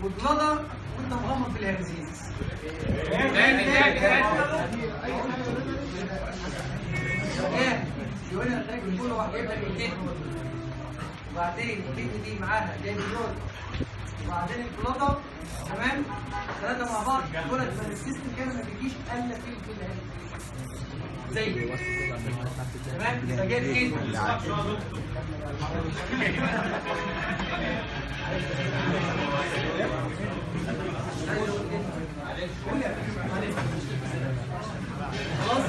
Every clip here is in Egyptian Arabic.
والبلادر وانت مغمض بالهرزيز تاني تاني تاني تمام يقول لك الخارج بيقول له جايب لك الكتف وبعدين الكتف دي معاها جايب اليود وبعدين البلادر تمام ثلاثه مع بعض يقول لك ما السيستم كان ما بيجيش الا في الكلى زي تمام يبقى جايب ايه؟ خلاص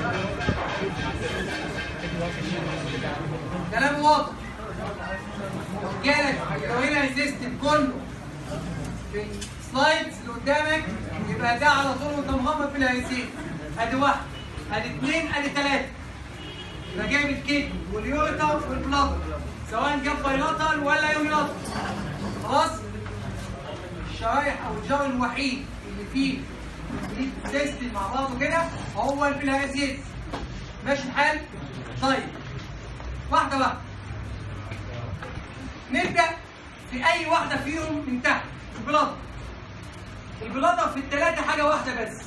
كلام واضح لو جالك لو هنا السيستم كله في السلايدز اللي قدامك يبقى ده على طول وانت مغمض في الهيسين ادي واحد ادي اثنين ادي ثلاثه يبقى جايب الكيدني واليوريتا والبلاد سواء جاب بايلاتر ولا يونيلاتر خلاص الشرايح او الجو الوحيد اللي فيه سيستم مع بعضه كده هو البلهازيز ماشي الحال طيب واحده واحده نبدا في اي واحده فيهم من تحت البلاطه البلاطه في الثلاثه حاجه واحده بس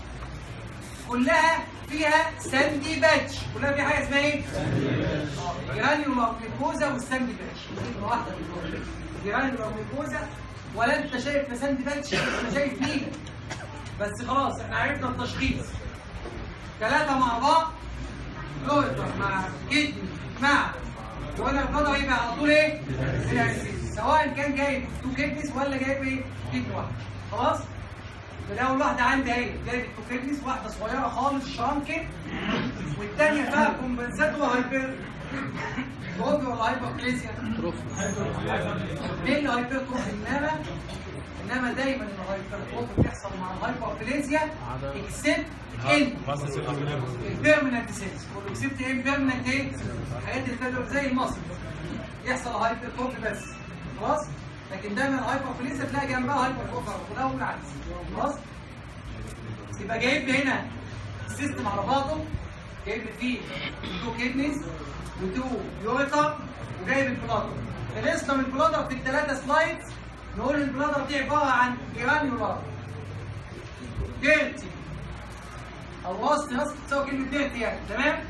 كلها فيها ساندي باتش كلها فيها حاجه اسمها ايه؟ جرانيولا ميكوزا والساندي باتش كلمه واحده بالظبط جرانيولا ميكوزا ولا انت شايف لا ساندي باتش ولا شايف نيله بس خلاص احنا عرفنا التشخيص ثلاثه مع بعض لوتر مع كدني مع ولا القدر يبقى على طول ايه؟ الأسيس. سواء كان جايب تو كيدنيز ولا جايب ايه؟ كدني واحده خلاص؟ فده اول واحده عندي اهي جايب التو كيدنيز واحده صغيره خالص شرانكت والثانيه فيها كومبنسات وهايبر تروفي ولا هايبركليزيا؟ تروفي ليه الهايبر تروفي انما انما دايما الهايبر تروفي بيحصل مع الهايبركليزيا اكسبت ان البيرمننت سيلز والاكسبت ايه البيرمننت ايه؟ الحاجات اللي بتبقى زي المصل يحصل هايبر تروفي بس خلاص؟ لكن دايما الهايبركليزيا تلاقي جنبها هايبر تروفي وده والعكس خلاص؟ يبقى جايب لي هنا السيستم على بعضه جايب لي فيه تو كيدنيز وتو يوريتر وجايب البلادر خلصنا من البلادر في الثلاثه سلايدز نقول البلادر دي عباره عن جرانيولار ديرتي او وسط نص تساوي كلمه ديرتي يعني تمام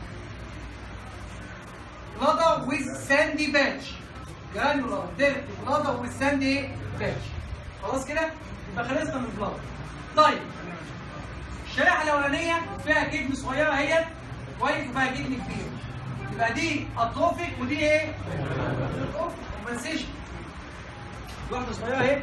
بلادر ويز ساندي باتش جرانيولار ديرتي بلادر ويز ساندي باتش خلاص كده يبقى خلصنا من البلادر طيب الشريحه الاولانيه فيها كدن صغيره اهيت كويس وفيها كدن كبير يبقى دي اتروفيك ودي ايه؟ كومبنسيشن واحده صغيره اهي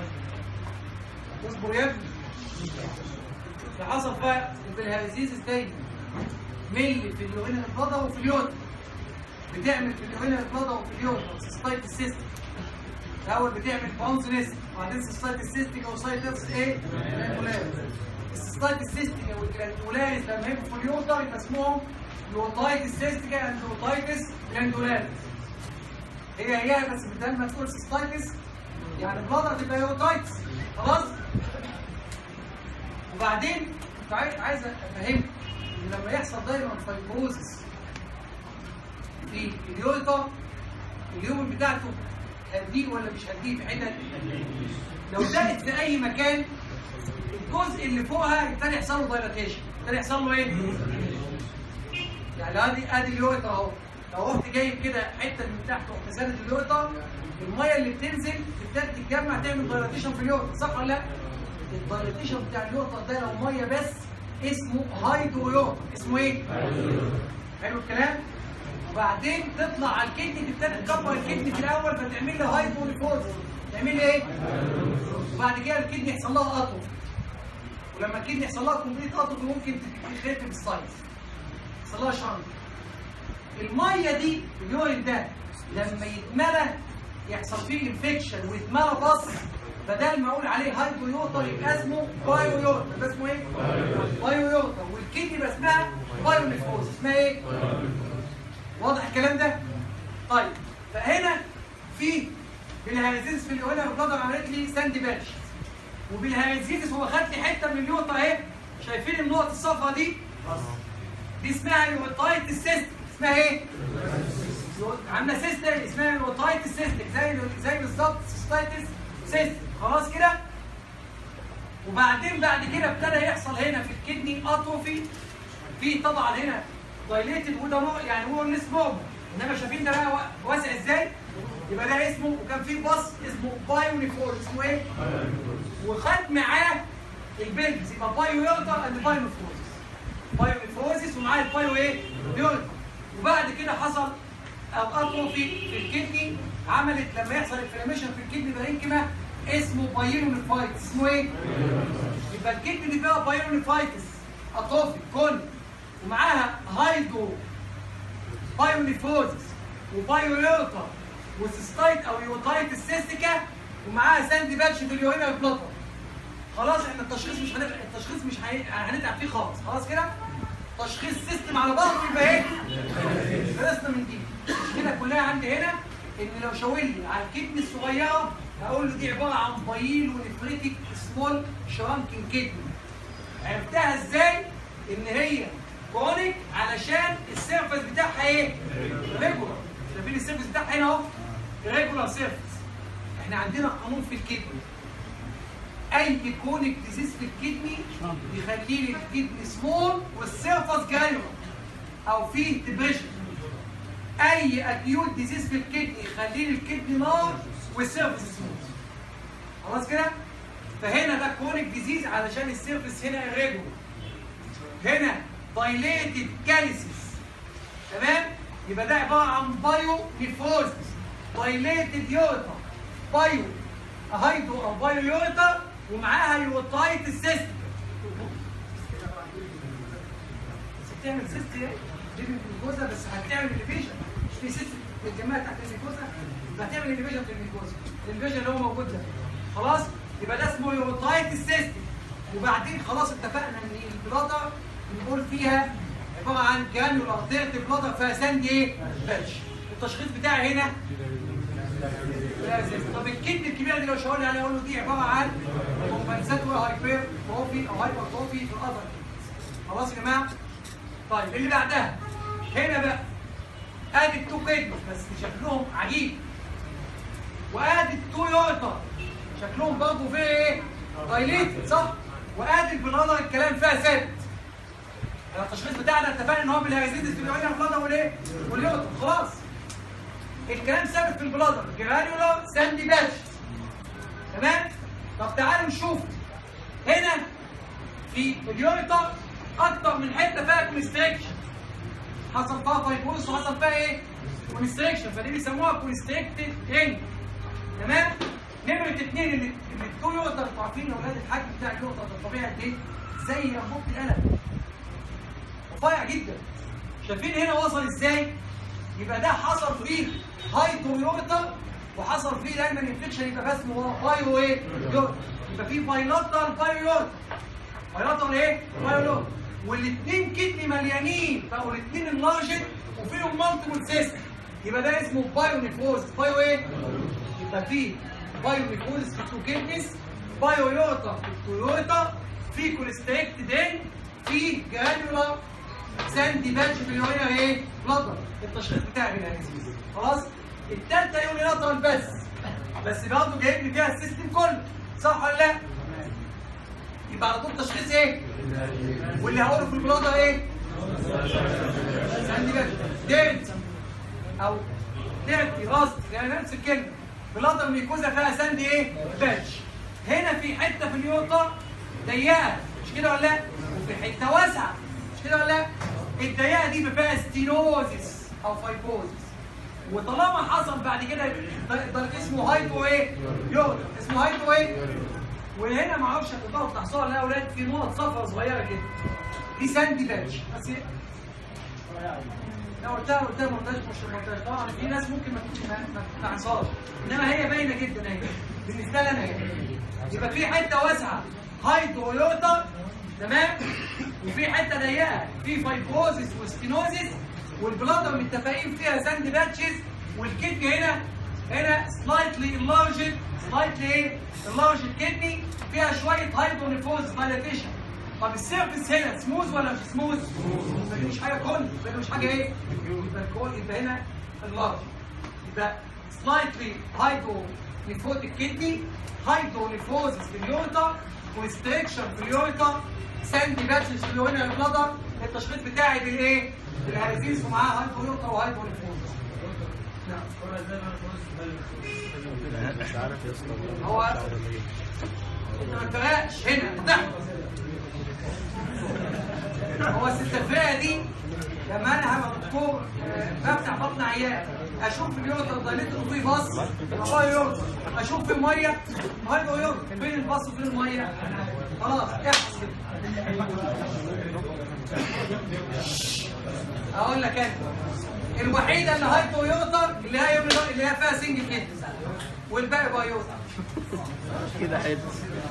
اصبر يا ابني اللي حصل بقى في الهرزيز ازاي؟ ملي في اليورين البلادر وفي اليود بتعمل في اليورين البلادر وفي اليود سيستايت السيستم الاول بتعمل باونس نست وبعدين سيستايت السيستيك او سايتس ايه؟ جرانيولاريس السيستايت السيستيك او الجرانيولاريس لما يبقوا في اليوتر يبقى اسمهم يوتايتس سيستيكا اند يوتايتس جرانيولاريس هي هي بس بدل ما تقول سيستايتس يعني بلادر تبقى يوتايتس خلاص؟ وبعدين كنت عايز عايز افهمك ان لما يحصل دايما فايبروزس في اليوتر اليوم بتاعته هديه ولا مش هديه في حتت لو دقت في اي مكان الجزء اللي فوقها يبتدي يحصل له دايلاتيشن يبتدي يحصل له ايه؟ يعني ادي ادي اليوتر اهو لو رحت جايب كده حته من تحت ورحت ساند اليوتر الميه اللي بتنزل تبتدي تتجمع تعمل دايلاتيشن في اليوتر صح ولا لا؟ الدايلاتيشن بتاع اليوتر ده لو ميه بس اسمه هايدرويوتر اسمه ايه؟ حلو الكلام؟ وبعدين تطلع على الكدني تبتدي تكبر الكدني في الاول فتعمل له هايبوليفوز تعمل لي ايه؟ وبعد كده الكدني يحصل لها قطو ولما الكدني يحصل لها كومبليت قطو ممكن تخف بالسايز يحصل لها شنط الميه دي اليورين ده لما يتملى يحصل فيه انفكشن ويتملى بص بدل ما اقول عليه هايبويوتر يبقى اسمه بايويوتر يبقى اسمه ايه؟ بايويوتر والكدني يبقى اسمها بايونيفوز اسمها ايه؟ واضح الكلام ده؟ طيب فهنا في بالهيزيز في اليوهنا البلادر عملت لي ساند باتش وبالهيزيز هو خد لي حته من اليوطه اهي شايفين النقط الصفراء دي؟ دي اسمها يوتايت السيستم اسمها ايه؟ عامله سيستم اسمها يوتايت السيستم زي زي بالظبط سيستايتس سيستم خلاص كده وبعدين بعد كده ابتدى يحصل هنا في الكدني اتروفي في طبعا هنا دايليتد وده نوع يعني هو الناس نورمال انما شايفين ده بقى واسع ازاي؟ يبقى ده اسمه وكان في باص اسمه بايونيفور اسمه ايه؟ وخد معاه البيلز يبقى بايو يورتا اند بايونيفورس بايونيفورس ومعاه البايو ايه؟ يورتا وبعد كده حصل اتروفي في الكدني عملت لما يحصل انفلاميشن في الكدني بارينكيما اسمه بايونيفايتس اسمه ايه؟ يبقى الكدني دي فيها بايونيفايتس اتروفي كون ومعاها هايدرو بايونيفوزس وبايولوتا وسيستايت او يوتايت سيستيكا ومعاها ساندي باتش في اليورينا بلوتر خلاص احنا التشخيص مش هنبقى التشخيص مش هي- هنتعب فيه خالص خلاص كده تشخيص سيستم على بعضه يبقى ايه؟ خلصنا من دي كده كلها عندي هنا ان لو شاور لي على الكدني الصغيره هقول له دي عباره عن بايل ونفريتك سمول شرانكن كدني عرفتها ازاي؟ ان هي كرونيك علشان السيرفس بتاعها ايه؟ ريجولار شايفين السيرفس بتاعها هنا اهو ريجولار سيرفس احنا عندنا قانون في الكدني اي كونيك ديزيز في الكدني يخلي لي الكدني سمول والسيرفس جايرو او فيه ديبريشن اي اكيوت ديزيز في الكدني يخلي لي الكدني نار والسيرفس سمول خلاص كده فهنا ده كونيك ديزيز علشان السيرفس هنا ريجولار هنا دايليتد كاليسيس تمام يبقى ده عباره عن بايو نيفروزس دايليتد يوتا بايو هايدرو او بايو يوتا ومعاها يوتايت سيستم بس بتعمل سيست ايه؟ دي الجلوكوزا بس هتعمل اليفيشن مش في سيست متجمعه تحت الجلوكوزا يبقى هتعمل اليفيشن في الجلوكوزا اليفيشن اللي هو موجود ده خلاص يبقى ده اسمه يوتايت سيستم وبعدين خلاص اتفقنا ان البلادر بنقول فيها عباره عن جانيولار ديرت بلادر فيها ساند ايه؟ باتش التشخيص بتاعي هنا لا أساس. طب الكدن الكبيره دي لو شاور لي عليها اقول له دي عباره عن كومبنساتوري هايبر تروفي او هايبر تروفي في الاذر خلاص يا جماعه؟ طيب اللي بعدها هنا بقى ادي التو كدنز بس شكلهم عجيب وادي التو يورتا شكلهم برضه فيه ايه؟ دايليتد صح؟ وادي البلادر الكلام فيها ثابت التشخيص بتاعنا اتفقنا ان هو بالهيزيدس في العين البلادر والايه؟ واليورتا خلاص الكلام ثابت في البلادر جرانيولار ساندي باتش تمام؟ طب تعالوا نشوف هنا في اليورتا اكتر من حته فيها كونستريكشن حصل فيها فايبروس وحصل فيها ايه؟ كونستريكشن فدي بيسموها كونستريكتد رينج تمام؟ نمرة اثنين اللي اللي التو يقدر انتوا عارفين يا اولاد الحجم بتاع النقطة الطبيعي قد ايه؟ زي ربوط القلم رفيع جدا شايفين هنا وصل ازاي؟ يبقى ده حصل فيه هايدرو يورتا وحصل فيه دايما انفكشن يبقى بس اسمه بايو ايه؟ يورتا يبقى فيه بايلاترال بايو يورتا بايلاترال ايه؟ بايو يورتا والاثنين كدني مليانين بقوا الاثنين انلارجد وفيهم مالتيبل سيستم يبقى ده اسمه بايو نيفروز بايو ايه؟ يبقى فيه بايو نيفروز في التو كدنيز بايو يورتا في التويوتا في كوليستريكتد ان في جرانيولار ساندي باتش في اليورينا ايه؟ بلادر التشخيص بتاعي هنا يا سيدي خلاص؟ التالتة يونيلاترال بس بس برضه جايب لي فيها السيستم كله صح ولا لا؟ يبقى على طول تشخيص ايه؟ واللي هقوله في البلادر ايه؟ ساندي باتش ديرت او ديرتي راست يعني نفس الكلمه بلادر ميكوزا فيها ساندي ايه؟ باتش هنا في حته في اليوتا ضيقه مش كده ولا لا؟ وفي حته واسعه مش كده ولا لا؟ الضيقه دي بيبقى فيها ستينوزيس او فايبوزيس وطالما حصل بعد كده ده اسمه هايبو ايه؟ يوتا اسمه هايبو ايه؟ وهنا ما اعرفش هتقدروا تحصلوا عليها يا اولاد في نقط صفرا صغيره كده دي ساندي باتش بس لو قلتها قلتها مونتاج مش مونتاج طبعا في ناس ممكن ما ما- ما تتعصاش انما هي باينه جدا اهي بالنسبه لي انا اهي يبقى في حته واسعه هايدرويوتا تمام وفي حته ضيقه في فايبروزيس وستينوزيس والبلادر متفقين فيها ساند باتشز والكدني هنا هنا سلايتلي انلارجد سلايتلي ايه؟ انلارجد كدني فيها شويه هايدرونيفوز دايلاتيشن طب السيرفس هنا سموث ولا مش سموث؟ يبقى دي مش حاجه كون يبقى دي مش حاجه ايه؟ يبقى الكون يبقى هنا اللارج يبقى سلايتلي هايدرو نيفوتيك كدني هايدروليفوزس في اليورتا كونستريكشن في اليورتا ساندي باتشز في اليورينا البلادر التشخيص بتاعي بالايه؟ بالهيزيز ومعاه هايدروليفتا وهايدروليفوزس نعم مش عارف يا اسطى هو انت ما تفرقش هنا تحفظ هو الستفرقه دي لما انا هبقى دكتور آه، بفتح بطن عيان اشوف اليوتر ضليت الضوء باص هو يوتر اشوف في الميه هايدرو يوتر فين الباص وفين الميه خلاص احفظ كده اقول لك انا الوحيده اللي هايدرو يوتر اللي هي اللي هي فيها سنجل كده والباقي بقى يوتر كده حلو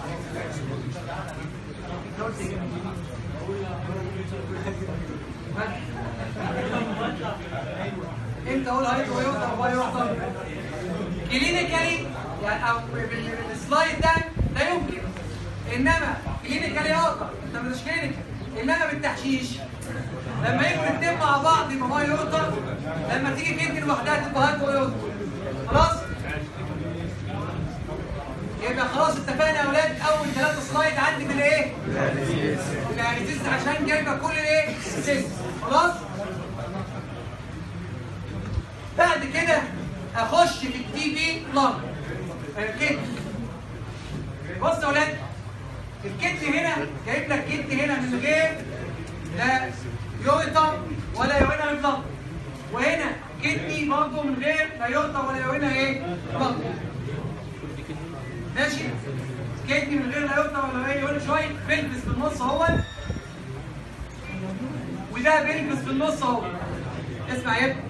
انت قول هاي تويوتا وباي يوتا كلينيكالي يعني او بال- بالسلايد ده لا يمكن انما كلينيكالي اقدر انت مش كلينيكال انما بالتحشيش لما يجوا الاثنين مع بعض يبقى هاي يوتا لما تيجي كدني لوحدها تبقى هاي تويوتا خلاص يبقى خلاص اتفقنا يا اولاد اول ثلاثة سلايد عندي بالايه؟ بالاناليسيس عشان جايبه كل الايه؟ السيس خلاص؟ بعد كده اخش في التي بي لانج كده بص يا اولاد الكتن هنا جايب لك كتن هنا من غير لا يويتا ولا يوينا بلط وهنا كتني برضه من غير لا يويتا ولا يوينا ايه بلط ماشي كتني من غير لا يويتا ولا ايه يوينا شويه بلبس في النص اهو وده بيلبس في النص اهو اسمع يا ابني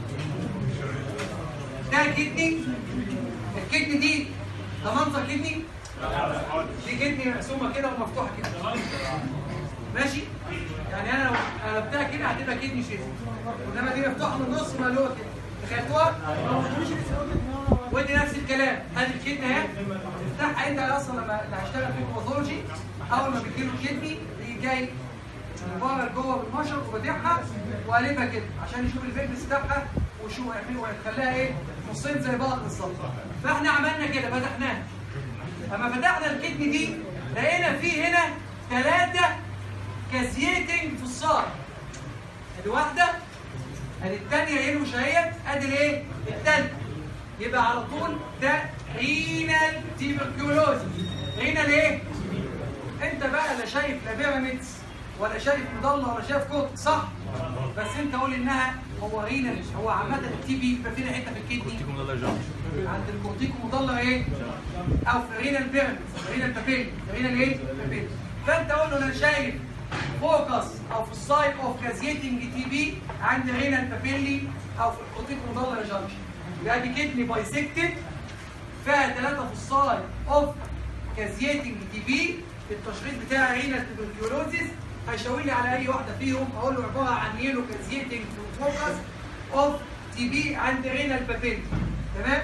ده كدني الكدني دي ده منظر كدني دي كدني مرسومه كده ومفتوحه كده ماشي يعني انا لو قلبتها كده هتبقى كدني شيء انما دي مفتوحه من النص مقلوبه كده تخيلتوها ودي نفس الكلام ادي الكدني اهي تفتحها انت اصلا لما اللي هشتغل في الباثولوجي اول ما بتجيله الكدني بيجي جاي من بره لجوه بالمشرط وبديعها وقلبها كده عشان يشوف الفيتنس بتاعها وشو يعملوا ويخليها ايه نصين زي بعض بالظبط فاحنا عملنا كده فتحناها لما فتحنا الكدني دي لقينا في هنا ثلاثه كازيتنج في الصار ادي واحده ادي الثانيه يلو شهيت ادي الايه الثالثه يبقى على طول ده رينال تيبركيولوزي رينال ايه انت بقى لا شايف لا بيراميدز ولا شايف مضله ولا شايف كوت صح بس انت قول انها هو رينال هو عامه التي بي يبقى فينا حته في الكدني عند الكورتيكو مضله ايه او في رينال بيراميدز رينال بابيل رينال ايه بابيل فانت قول له انا شايف فوكس او في السايت اوف كازيتنج تي بي عند رينال بابيلي او في الكورتيكو مضله جانكشن يبقى دي كدني بايسكتد فيها ثلاثه في السايت اوف كازيتنج تي بي التشخيص بتاع رينال تبركيولوزيس هيشاور لي على اي واحده فيهم اقول له عباره عن يلو كازيتنج فوكس اوف تي بي عند رينال بابيلي تمام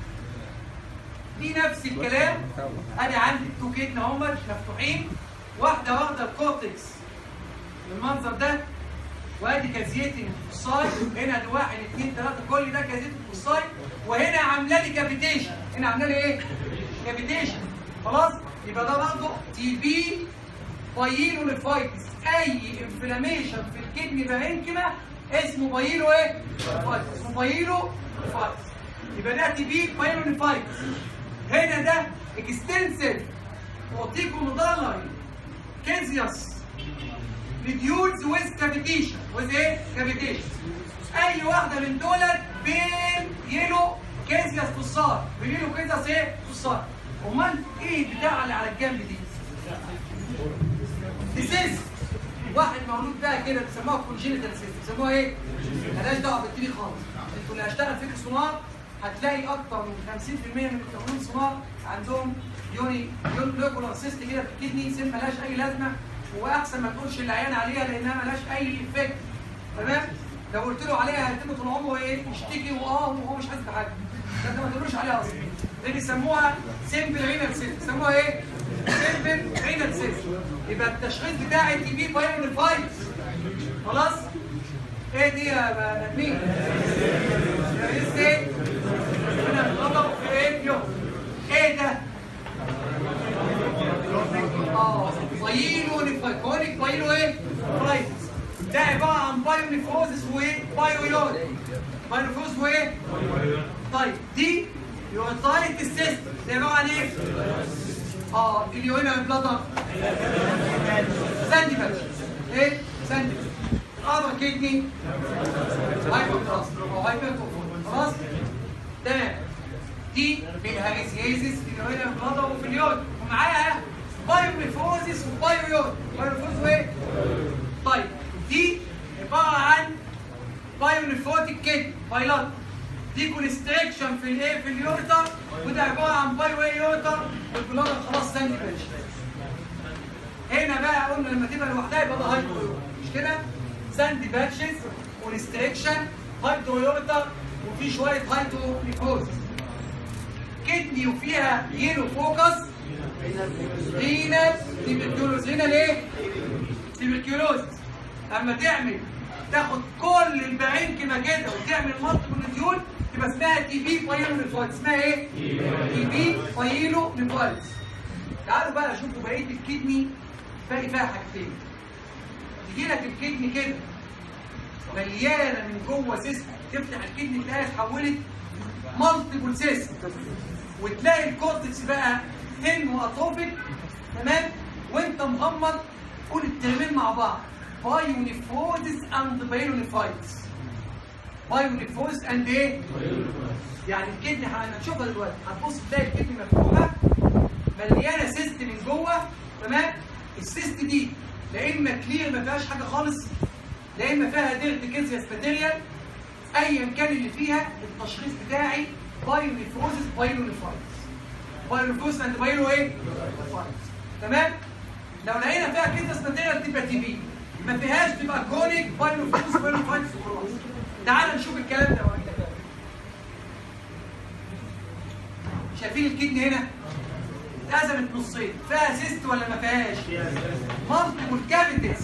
دي نفس الكلام ادي عندي التو كدن هم مفتوحين واحده واخده الكورتكس بالمنظر ده وادي كازيتنج في السايد هنا ادي واحد اثنين ثلاثه كل ده كازيتنج في السايد وهنا عامله لي كابيتيشن هنا عامله لي ايه؟ كابيتيشن خلاص يبقى ده برضه تي بي بايلو للفايتس اي انفلاميشن في الكدني بارينكما اسمه بايلو ايه؟ فايتس اسمه بايلو فايتس يبقى ده تي بي بايلو للفايتس هنا ده اكستنسيف اوتيكو مدلري كيزيوس ريديوز ويز كافيتيشن ويز ايه؟ كافيتيشن اي واحده من دولت بين يلو كيزيوس تصار بين يلو كيزيوس ايه؟ تصار امال ايه البتاع اللي على الجنب دي؟ ديسيس واحد مولود بقى كده بيسموها كونجينيتال سيست بيسموها ايه؟ مالهاش دعوه بالتي بي خالص انتوا اللي هشتغل فيك السونار هتلاقي اكتر من 50% من المتطورين سونار عندهم يوني يون لوكولار سيست كده في الكدني سن ملهاش اي لازمه واحسن ما تقولش العيان عليها لانها ملهاش اي افكت تمام؟ لو قلت له عليها هيتم طول عمره ايه؟ يشتكي واه وهو مش حاسس بحاجه ده انت ما تقولوش عليها اصلا دي بيسموها سيمبل رينال سيست بيسموها ايه؟ سيمبل رينال سيست يبقى التشخيص بتاع التي بي بايرن فايت خلاص؟ ايه دي يا ندمين؟ رئيس ايه؟ هنا بنطلق في ايه؟ يوم ايه ده؟ اه بايلو نيفايكونيك بايلو ايه؟ فرايتس ده عباره عن بايو نيفروزس وايه؟ بايو يود بايو نيفروز وايه؟ طيب دي يوتايت السيستم ده عباره عن ايه؟ اه اليوينا بلادر ساندي باتش ايه؟ ساندي اذر كيدني هايبر او هايبر خلاص؟ تمام دي في الهاريسيزيس في اليوينا بلادر وفي اليود ومعاها بايوميفوزيس وبايويود بايوميفوز وايه؟ طيب دي عباره عن بايونيفوتيك كيد بايلات دي كونستريكشن في الايه في اليورتا وده عباره عن بايو ايه يورتا والبلادر خلاص ساندي باتش هنا بقى قلنا لما تبقى لوحدها يبقى ده هايدرو مش كده؟ ساندي باتشز كونستريكشن هايدرو يورتا وفي شويه هايدرو نيكروزس كدني وفيها يلو فوكس رينال تيبركيولوز رينال ايه؟ تيبركيولوز اما تعمل تاخد كل البعين كده كده وتعمل مالتيبل نيول تبقى اسمها تي بي بايلو نيفايتس اسمها ايه؟ تي بي بايلو نيفايتس تعالوا بقى شوفوا بقيه الكدني باقي فيها حاجتين تيجي لك الكدني كده مليانه من جوه سيستم تفتح الكدني تلاقيها اتحولت مالتيبل سيستم وتلاقي الكورتكس بقى تن واتروفيك تمام وانت مغمض قول الترمين مع بعض بايونيفوزس اند بايونيفايتس بايونيفوزس اند ايه؟ يعني الكدني هنشوفها دلوقتي هتبص تلاقي الكدني مفتوحه مليانه سيست من جوه تمام السيست دي لا اما كلير ما فيهاش حاجه خالص لا اما فيها ديرت كيزياس ماتيريال ايا كان اللي فيها التشخيص بتاعي بايونيفروزس بايونيفايتس بايونيفروزس اند بايونو ايه؟ تمام لو لقينا فيها كيزياس ماتيريال تبقى تي بي ما فيهاش تبقى كونيك بايونيفروزس بايونيفايتس وخلاص تعال نشوف الكلام ده وانت شايفين الكدني هنا اتقسمت نصين فيها سيست ولا ما فيهاش مالتيبل كافيتيز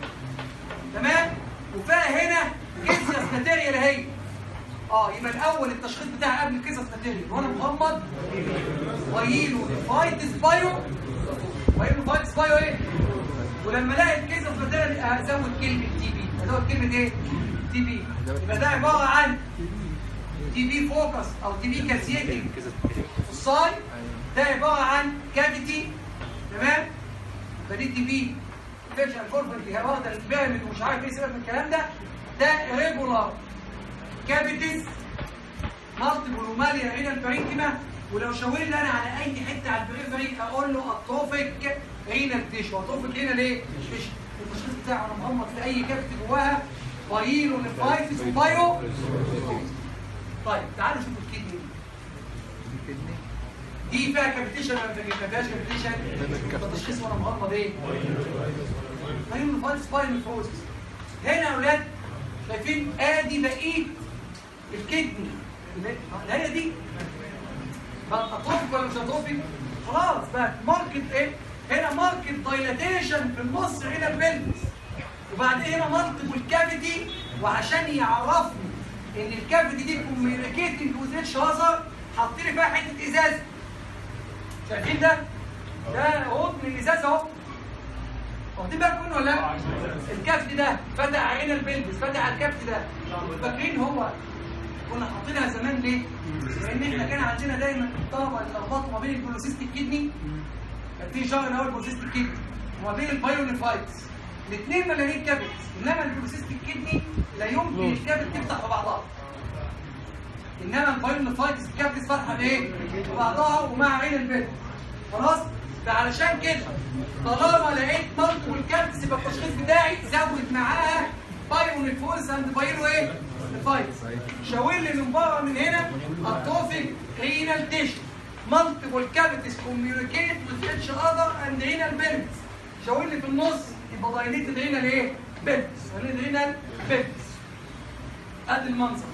تمام وفيها هنا كيسياس ماتيريال اهي اه يبقى الاول التشخيص بتاعي قبل الكيسياس ماتيريال وانا مغمض بايلو فايتس بايو بايلو فايتس بايو ايه ولما الاقي الكيسياس ماتيريال ازود كلمه تي بي ازود كلمه ايه تي بي يبقى ده عباره عن تي بي فوكس او تي بي كالسيتنج الصاي ده عباره عن كافيتي تمام فدي تي بي فيرجن فورفر اللي هي واخده البامد ومش عارف ايه سبب من الكلام ده ده ريجولار كافيتيز مالتيبل وماليه هنا البرينكما ولو شاور لي انا على اي حته على البريفري اقول له اتروفيك رينال تيشو اتروفيك هنا ليه؟ تيشو التشخيص بتاعه انا مغمض في اي كافيتي جواها بايلو نفايتس وبايو طيب تعالوا شوفوا الكدني دي دي فيها كابيتيشن ولا ما فيهاش كابيتيشن؟ التشخيص وانا مغمض ايه؟ بايلو نفايتس بايلو نفروزس هنا يا اولاد شايفين ادي بقيه الكدني اللي هي دي بقى اتروفيك ولا مش اتروفيك؟ خلاص بقى ماركت ايه؟ هنا ماركت دايلاتيشن في النص هنا البلبس وبعدين هنا مالتيبل كافيتي وعشان يعرفني ان الكافيتي دي كوميونيكيتنج وذ اتش هازر حاطين لي فيها حته ازاز شايفين ده؟ ده قطن الازاز اهو واخدين بالكم منه ولا لا؟ الكافيتي ده فتح عين البلبس فتح على الكافيتي ده فاكرين هو كنا حاطينها زمان ليه؟ لان احنا كان عندنا دايما الطلبه اللي لخبطوا ما بين البولوسيستيك كدني كان في شهر الاول بولوسيستيك كدني وما بين البايونيفايتس الاثنين مليانين كابت انما البولوسيستيك كدني لا يمكن الكابت تفتح في بعضها انما البايونيفايتس الكابت فاتحه بايه؟ في بعضها ومع عين البيت خلاص؟ فعلشان كده طالما لقيت مالتيبل كابتس يبقى التشخيص بتاعي زود معاها بايونيفوز اند بايرو ايه؟ فايتس شاور لي من بره من هنا اتروفيك رينال تيشو مالتيبل كافيتيز كوميونيكيت وذ اتش اذر اند رينال بيرمز شاور لي في النص يبقى دايليتد رينال ايه؟ بيرمز دايليتد رينال بيرمز ادي المنظر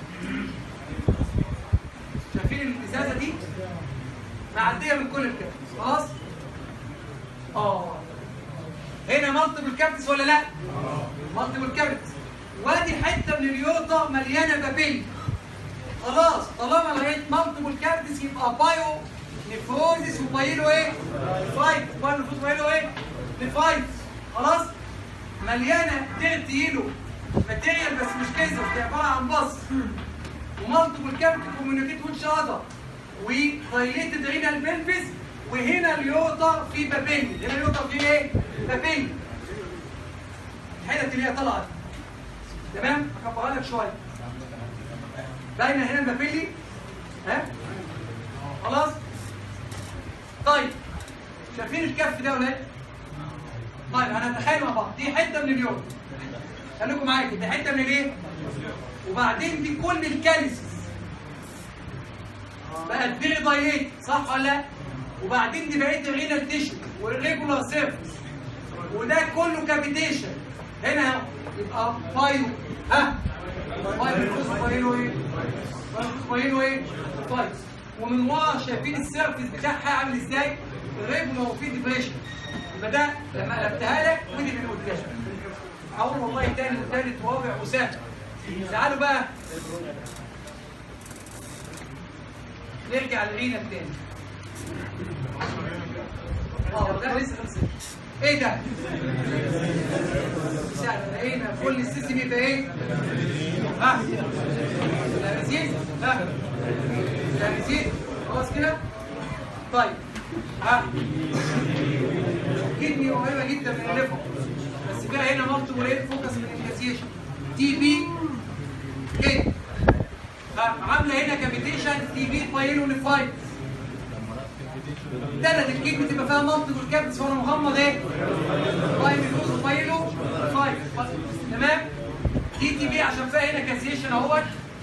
شايفين الازازه دي معديه من كل الكافيتس خلاص؟ اه هنا مالتيبل كافيتس ولا لا؟ مالتيبل كافيتس وادي حته من اليوتا مليانه بابيل خلاص طالما لقيت مالتيبل كافيتس يبقى بايو نفروزس وبايلو ايه؟ فايت بايلو نفروز بايلو ايه؟ نفايت خلاص؟ مليانه تيلو ماتيريال بس مش كيزر دي عباره عن بص ومالتيبل كامل كوميونيكيت ويتش اذر ودايليتد رينال بلفس وهنا اليوتر في بابيل هنا اليوتر في ايه؟ بابيل الحتت اللي هي طلعت تمام؟ هكبرها لك شويه باينه هنا البابيلي ها؟ خلاص؟ طيب شايفين الكف ده ولا ايه؟ طيب هنتخيل مع بعض دي حته من اليوم خليكم معايا دي حته من الايه؟ وبعدين دي كل الكالسيس بقت فيري دايليت صح ولا لا؟ وبعدين دي بقت الرينال تيشو والريجولار سيرفيس وده كله كابيتيشن هنا اهو يبقى بايو ها بايو فوز بايلو ايه؟ بايو فوز بايلو ايه؟ بايو ومن ورا شايفين السيرفيس بتاعها عامل ازاي؟ الريجولار وفي ديبريشن يبقى ده لما قلبتها لك ودي من قدام اقول والله تاني وتالت ورابع وسهل تعالوا بقى نرجع للعينة تاني اه ده لسه خلص ايه ده؟ سهل لقينا كل السيستم يبقى ايه؟ ها؟ لذيذ؟ ها؟ لذيذ؟ خلاص كده؟ طيب ها؟ كدني قريبه جدا من الليفر بس فيها هنا مالتيبل ايه فوكس من الكاسيشن تي بي كده عامله هنا كابيتيشن تي بي بايلونيفايتس تلات الكيك بتبقى فيها مالتيبل كابتس وانا مغمض ايه؟ بايلو بايلو فايت تمام؟ دي تي بي عشان فيها هنا كاسيشن اهوت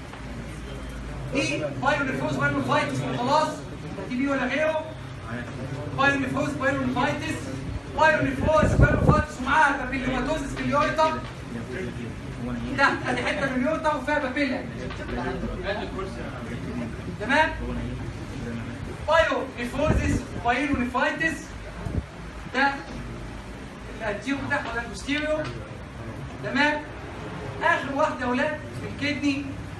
دي بايلونيفروز بايلونيفايتس وخلاص لا تي بي ولا غيره بايلونيفروز بايلونيفايتس بايلونيفروز بايلونيفايتس ومعاها بابيلوماتوزس في اليوريتا تحت ادي حته من اليوريتا وفيها بابيلا تمام؟ بايو نيفروزيس بايلو نيفايتس ده الانتيرو بتاعه ولا البوستيريو تمام اخر واحده يا اولاد في الكدني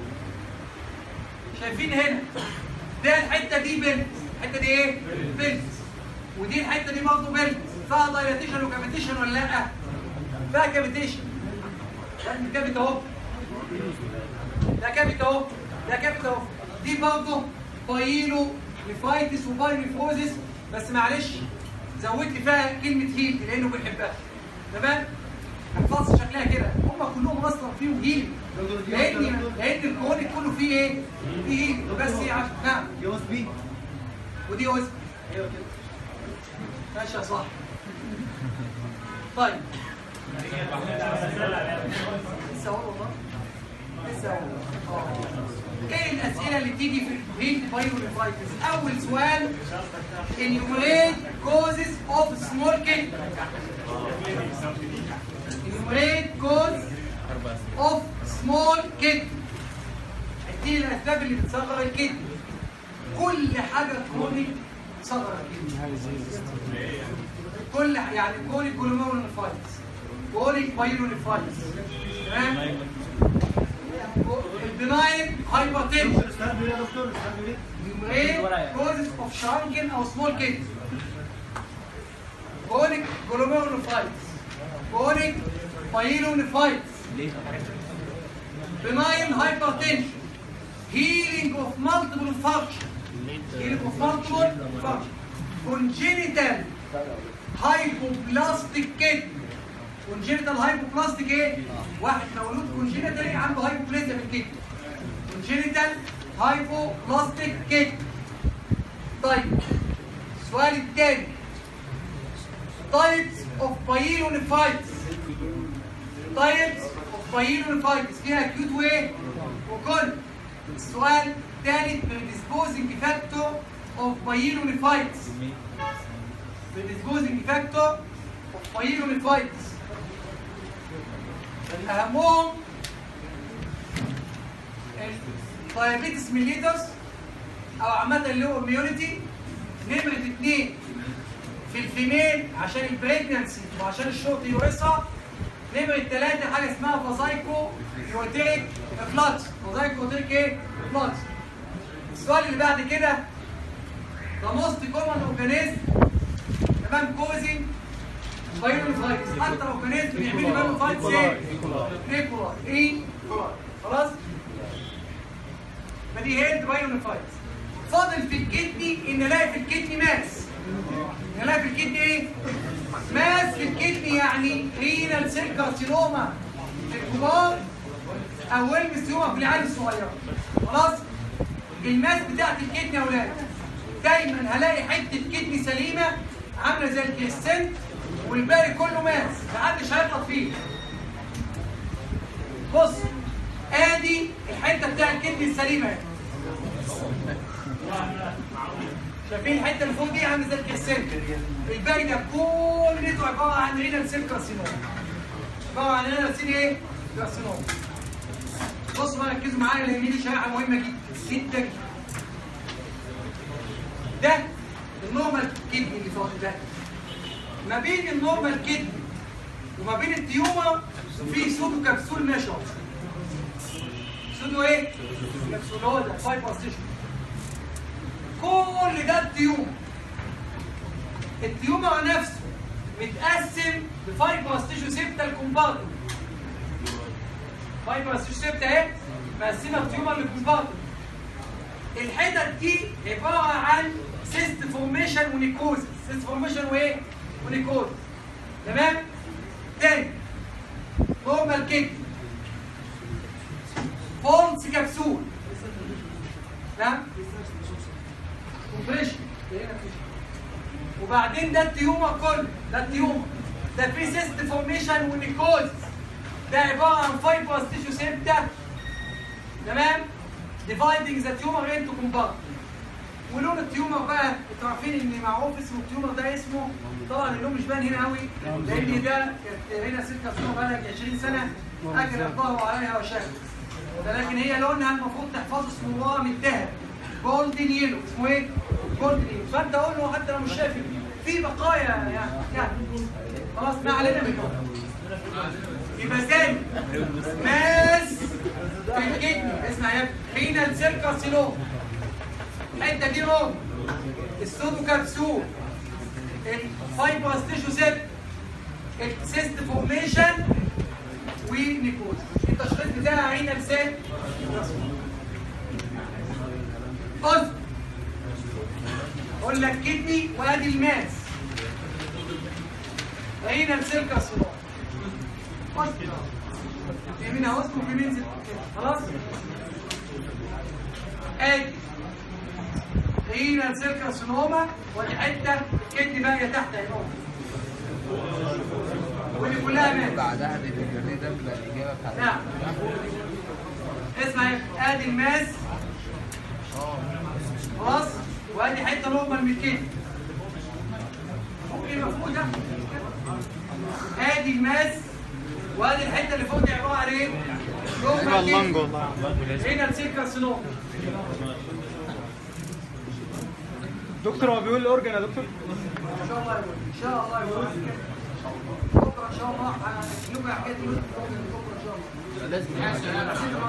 شايفين هنا ده الحته دي بنت الحته دي ايه بنت ودي الحته دي برضه بنت فيها دايلاتيشن وكافيتيشن ولا لا فيها كافيتيشن ده الكافيت اهو ده كافيت اهو ده كافيت اهو دي برضه بايلو نيفايتس وباينيفروزس بس معلش زود لي فيها كلمه هيل لانه بيحبها تمام الفصل شكلها كده هم كلهم اصلا فيهم هيل لان لان الكونيك كله فيه ايه؟ فيه هيل بس ايه عشان نعم يو اس بي ودي اوز ايوه كده ماشي يا صح طيب لسه اقول والله لسه اقول اه ايه الاسئله اللي بتيجي في الهيلد بايوريفايتس اول سؤال enumerate causes of small kidney enumerate cause of small kidney دي الاسباب اللي بتصغر الكدني كل حاجه كرونيك تصغر الكدني كل يعني كونيك جلوميرولونيفايتس كونيك بايلونيفايتس تمام البناين هايبرتنشن استنى يا دكتور استنى ليه ايه كوزز اوف شاركن او سمول كيد كونيك جلوميرولونيفايتس كونيك بايلونيفايتس benign hypertension healing of multiple function healing of multiple function congenital hypoplastic kidney congenital hypoplastic ايه واحد مولود congenital عنده hypoplasia في الكدني congenital hypoplastic kidney طيب السؤال الثاني types of pyelonephritis types of pyelonephritis فيها acute وايه وكل السؤال الثالث predisposing factor of pyelonephritis predisposing factor of pyelonephritis اهمهم الدايابيتس ميليتس او عامه اللي هو immunity نمره اثنين في الفيميل عشان البريجننسي وعشان الشورت يورثها نمره ثلاثه حاجه اسمها فازايكو يوتيريك فلات فازايكو يوتيريك ايه؟ فلات السؤال اللي بعد كده the most common organism تمام كوزنج بايونيفايتس اكتر اورجانيزم بيعمل بايونيفايتس ايه؟ نيكولاي ايه؟ خلاص؟ فدي هي البايونيفايتس فاضل في الكدني ان الاقي في الكدني ماس ان الاقي في الكدني ايه؟ ماس في الكدني يعني رينال سيل كارسينوما في الكبار او ويلمستيوما في العيال الصغيره خلاص؟ الماس بتاعت الكدني يا اولاد دايما هلاقي حته كدني سليمه عامله زي الكريستنت والباقي كله ماس محدش هيغلط فيه بص ادي الحته بتاع الكدني السليمه اهي. شايفين الحته اللي فوق دي عامله زي الكريستنت الباقي ده كله عباره عن رينال سيل كارسينوما عباره عن رينال سيل ايه؟ كارسينوما بصوا بقى ركزوا معايا لان دي شريحه مهمه جدا جدا ده النورمال كدني اللي فوق ده ما بين النورمال كدني وما بين التيومر في سودو كبسول ماشي اهو. سودو ايه؟ كبسول هو ده فايبرستيشن كل ده التيومر التيومر نفسه متقسم لفايبرستيشن سيبتال كومبارتمنت فايبرستيشن سيبتا اهي مقسمه التيومر لكومبارتمنت الحتت دي عباره عن سيست فورميشن ونيكوزس سيست فورميشن وايه؟ ونيكوزس تمام؟ تاني نورمال كيك فولس كبسول نعم كومبريشن وبعدين ده التيومر كله ده التيومر ده في سيست فورميشن ونيكوزس ده عباره عن فايبرس تيشو سيبتا تمام dividing the tumor into compartments ولون التيومر بقى انتوا عارفين ان معروف اسمه التيومر ده اسمه طبعا اللون مش باين هنا قوي لان ده كانت هنا ست كارسينوما بقى لها 20 سنه اكل الظهر عليها وشهد ولكن هي لونها المفروض تحفظه اسمه ورم الذهب جولدن يلو اسمه ايه؟ جولدن يلو فانت قول له حتى لو مش شايف في بقايا يعني يعني خلاص ما علينا منه يبقى تاني ماس في الكدني اسمع يا ابني رينال سيل كارسينوما الحته دي روم السودو كبسول الفايبرس تيشو سيل السيست فورميشن ونيكوز التشخيص بتاعها رينال سيل بص اقول لك كدني وادي الماس رينال سيل كارسينوما بص في منها وسط وفي منزل خلاص ادي رينال سيل كارسينوما ودي حته كدني باقيه تحت اهي ودي كلها مات بعدها بالجرنيه ده بيبقى الاجابه بتاعت نعم اسمع يا ابني. ادي الماس خلاص وادي حته نورمال من الكدني ممكن يبقى فوق ده ادي الماس وادي الحته اللي فوق دي عباره عن ايه؟ نورمال كدني رينال سيل كارسينوما دكتور هو بيقول الاورجن يا دكتور ان شاء الله يقول ان شاء الله يقول بكره ان شاء الله هنبقى حكايه يوسف بكره ان شاء الله لازم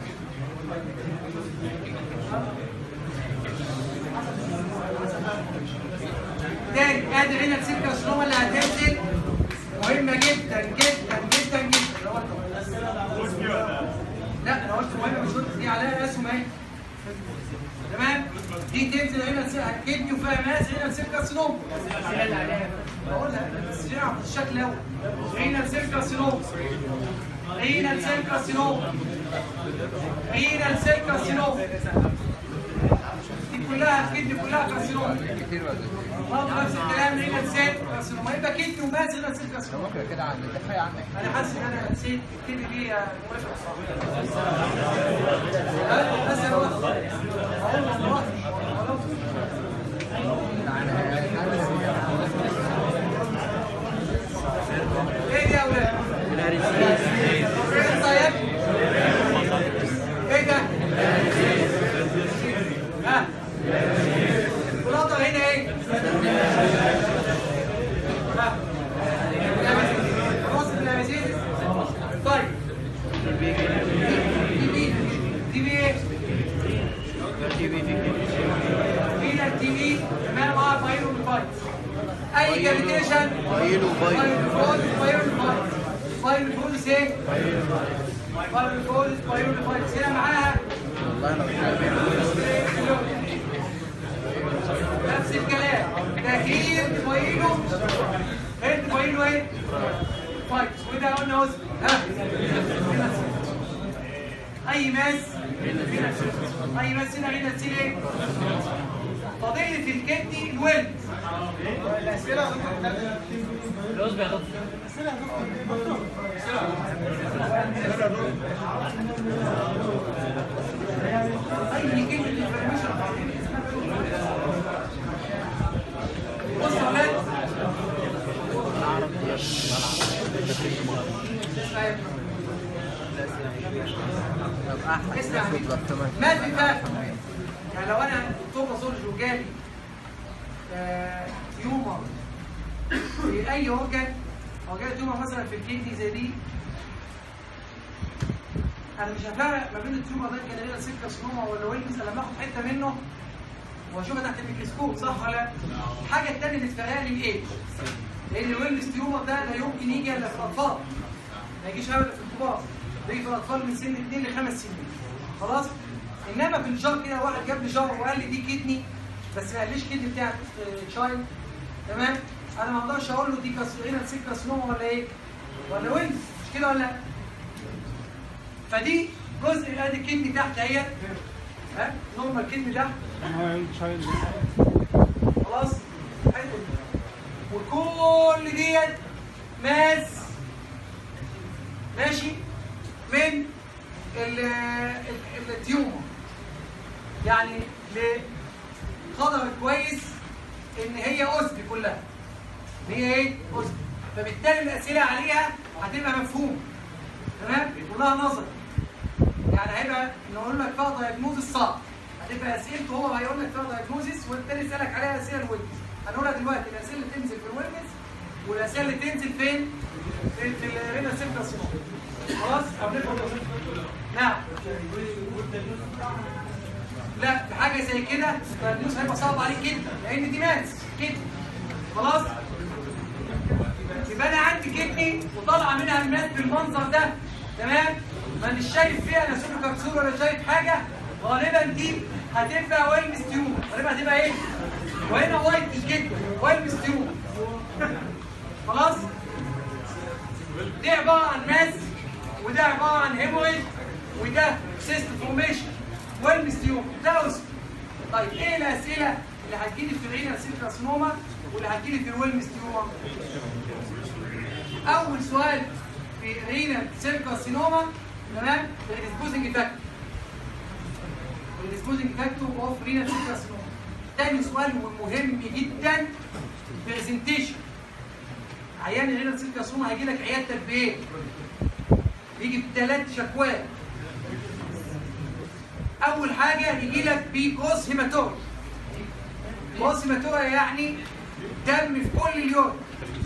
تاني ادي هنا السكه الشنومه اللي هتنزل مهمه جدا جدا جدا جدا لو انت لا انا قلت مهمه مش قلت دي عليها اسهم اهي تمام دي تنزل هنا السكه كدني وفيها ماس هنا السكه الشنومه بقولها بس جرعه بالشكل الاول هنا السكه الشنومه هنا السكه الشنومه هنا السكه الشنومه دي كلها الكدني كلها كارسينوما كتير ولا برضه نفس الكلام هنا نسيت كارسينوما يبقى كدني وماس هنا نسيت كارسينوما ممكن كده عند كفايه عنك انا حاسس ان انا نسيت الكدني دي موافق صح بس انا واحد اقول والله خلاص ايه دي يا اولاد؟ ايه طيب؟ ايه ده؟ ها؟ الخلاطة هنا ايه؟ ها؟ خلاص البلاميزيز؟ طيب دي بي دي بي ايه؟ اي كابيتيشن بايلو بايلو بايلوفوز ايه؟ بايلوفوز بايلوفوز هنا معاها والله انا مش فاهم نفس الكلام تغيير بايلو انت بايلو ايه؟ فايت وده قلنا وزن ها اي ماس اي ماس هنا هنا تسيل ايه؟ فاضل لي في الكدني الويلد اي كلمه انفورميشن بص يا ولاد طب احمد اسمع ناخد بكتمان ما في فرق يعني لو انا دكتور باثولوجي وجالي آه، تيومر في اي اورجن او جالي تيومر مثلا في الكدني زي دي انا مش هفرق ما بين التيومر ده كان هنا سكه سنوما ولا ويلز لما اخد حته منه واشوفها تحت الميكروسكوب صح ولا لا؟ الحاجه الثانيه اللي تفرقها لي الايه؟ لان الويلز تيومر ده لا يمكن يجي الا في الاطفال ما يجيش ابدا في الكبار بيجي في الاطفال من سن 2 ل 5 سنين خلاص انما في الجار كده واحد جاب لي جار وقال لي دي كدني بس ما قاليش كدني بتاعت تشايلد تمام انا ما اقدرش اقول له دي كاسرينا سكه سنوما ولا ايه ولا ويلز مش كده ولا لا فدي جزء ادي الكدني تحت اهي ها نورمال كدني تحت خلاص حلو وكل ديت ماس ماشي من ال- ال- التيومر يعني لقدر كويس ان هي اسد كلها ان هي ايه اسد فبالتالي الاسئله عليها هتبقى مفهومه تمام كلها نظر يعني هيبقى نقول لك فيها دايجنوزس صعب هتبقى اسئلته هو هيقول لك فيها دايجنوزس والتاني يسالك عليها اسئله الويلنس هنقولها دلوقتي الاسئله اللي تنزل في الويلنس والاسئله اللي تنزل فين؟ في في الرينا سيبتا سينوم خلاص؟ أو نفهم. نعم لا في حاجه زي كده الدايجنوز هيبقى صعب عليك جدا لان دي ماس كده خلاص؟ يبقى انا عندي كدني وطالعه منها الماس بالمنظر ده تمام مانيش شايف فيها لا سوبر كبسول ولا شايف حاجه غالبا دي هتبقى ويلمس تيومر غالبا هتبقى ايه؟ وهنا وايت جدا ويلمس تيومر خلاص؟ دي عباره عن ماس وده عباره عن هيمويد وده سيست فورميشن ويلمس تيومر ده اسم طيب ايه الاسئله اللي هتجيلي في الرينا سيل كارسينوما واللي هتجيلي في الويلمس تيومر؟ اول سؤال في رينا سيل كارسينوما تمام الديسبوزنج فاكتور الديسبوزنج فاكتور اوف رينا سيل كارسينوما تاني سؤال مهم جدا برزنتيشن عيان الرينا سيل كارسينوما هيجي لك عيادتك بايه؟ بيجي بثلاث شكوات اول حاجه يجي لك بكوس هيماتوري كوس هيماتوري يعني دم في كل اليوم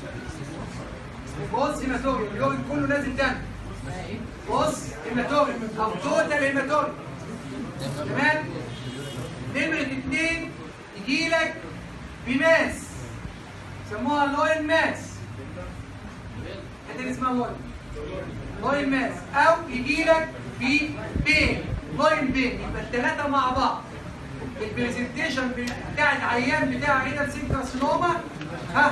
بص هيماتوري اليوم كله نازل دم بص هيماتوري او توتال هيماتوري تمام نمرة اتنين يجي لك بماس يسموها لوين ماس الحته اللي اسمها لوين لوين ماس او يجي لك ببين لوين بين يبقى الثلاثه مع بعض البرزنتيشن بتاع العيان بتاع رينال سيل كارسينوما ها